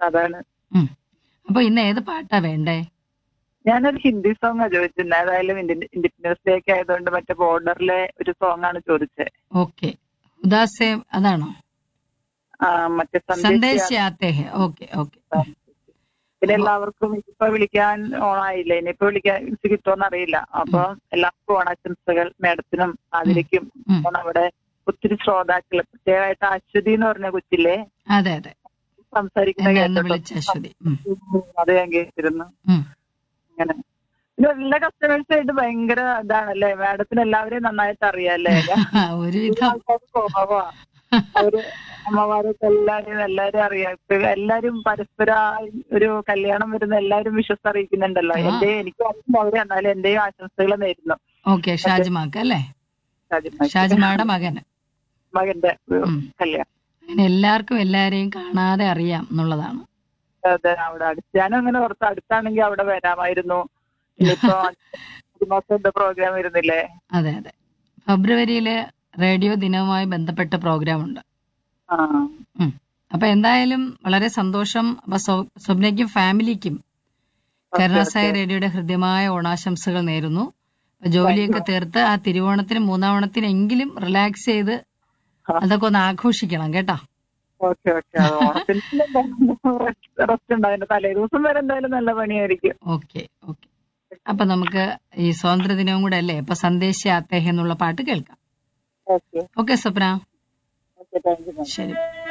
അതാണ് ഉം. അപ്പൊ ഇന്ന് ഏത് പാട്ടാ വേണ്ടേ ഞാനൊരു ഹിന്ദി സോങ്ങാ ചോദിച്ചിരുന്നത് ഏതായാലും ഇൻഡിപെൻഡൻസ് ഡേ ഒക്കെ ആയതുകൊണ്ട് മറ്റേ ബോർഡറിലെ ഒരു സോങ് ആണ് ചോദിച്ചത് ഓക്കെ ഉദാസേ അതാണോ ആ, മറ്റേ സന്ദേശ് സന്ദേശ ആത്തേ ഹെ ഓക്കെ ഓക്കെ പിന്നെ എല്ലാവർക്കും ഇപ്പൊ വിളിക്കാൻ ഓണായില്ലേ ഇനിയിപ്പോ വിളിക്കാൻ ഇത് കിട്ടുമോന്ന് അറിയില്ല അപ്പൊ എല്ലാവർക്കും ഓണാശംസകൾ മേഡത്തിനും ആതിരയ്ക്കും ഉം. ഓണം അവിടെ ഒത്തിരി ശ്രോതാക്കള് പ്രത്യേകമായിട്ട് അശ്വതി എന്ന് പറഞ്ഞ കൊച്ചില്ലേ അതെ അതെ സംസാരിക്കുന്ന എന്നെ അന്ന് കേട്ടോ വിളിച്ച അശ്വതി ഉം. അത് ഞാൻ കേട്ടിരുന്നു ഉം. അങ്ങനെ പിന്നെ എല്ലാ കസ്റ്റമേഴ്സ് ആയിട്ട് ഭയങ്കര ഇതാണല്ലേ മാഡത്തിന് എല്ലാവരെയും നന്നായിട്ട് അറിയാല്ലേ ഒരുവിധം ആൾക്കാര് സ്വഭാവമാ അവര് അമ്മമാരൊക്കെ എല്ലാരും എല്ലാരും അറിയാം ഇപ്പൊ എല്ലാരും പരസ്പരം ആ ഒരു കല്യാണം വരുന്ന എല്ലാരും വിശ്വസിച്ചറിയിക്കുന്നുണ്ടല്ലോ ആ. എന്റെ എനിക്ക് അറിയില്ല അവര് എന്നാലും എന്റെയും ആശംസകൾ നേരുന്നു ഓക്കെ ഷാജിമാക്ക് അല്ലേ ഷാജിമാക്ക്. ഷാജിമായുടെ മകന് മകന്റെ ഒരു ഉം. കല്യാണം അങ്ങനെ എല്ലാവർക്കും എല്ലാരെയും കാണാതെ അറിയാം എന്നുള്ളതാണ് അതെ അവിടെ അടുത്ത് ഞാനും അങ്ങനെ ഓർത്ത് അടുത്താണെങ്കിൽ അവിടെ വരാമായിരുന്നു ഇനിയിപ്പോ ഒരു മാസത്തെ പ്രോഗ്രാം വരുന്നില്ലേ അതെ അതെ ഫെബ്രുവരിയില് റേഡിയോ ദിനവുമായി ബന്ധപ്പെട്ട പ്രോഗ്രാം ഉണ്ട് ആ ഉം. അപ്പൊ എന്തായാലും വളരെ സന്തോഷം അപ്പൊ സ്വ- സ്വപ്നയ്ക്കും ഫാമിലിക്കും കരുണാസായി റേഡിയോയുടെ ഹൃദ്യമായ ഓണാശംസകൾ നേരുന്നു അപ്പൊ ജോലിയൊക്കെ തീർത്ത് ആ തിരുവോണത്തിന് മൂന്നാം ഓണത്തിനെങ്കിലും റിലാക്സ് ചെയ്ത് അതൊക്കെ ഒന്ന് ആഘോഷിക്കണം കേട്ടോ ഓക്കെ ഓക്കെ അത് ഓണത്തിന് റെസ്റ്റ് ഉണ്ടായിരുന്നു തലേ ദിവസം വരെ എന്തായാലും നല്ല പണിയായിരിക്കും ഓക്കെ ഓക്കെ അപ്പൊ നമുക്ക് ഈ സ്വാതന്ത്ര്യ ദിനവും കൂടെ അല്ലേ അപ്പൊ സന്ദേശ ആത്തേഹ എന്നുള്ള പാട്ട് കേൾക്കാം okay okay Swapna okay thank you ശരി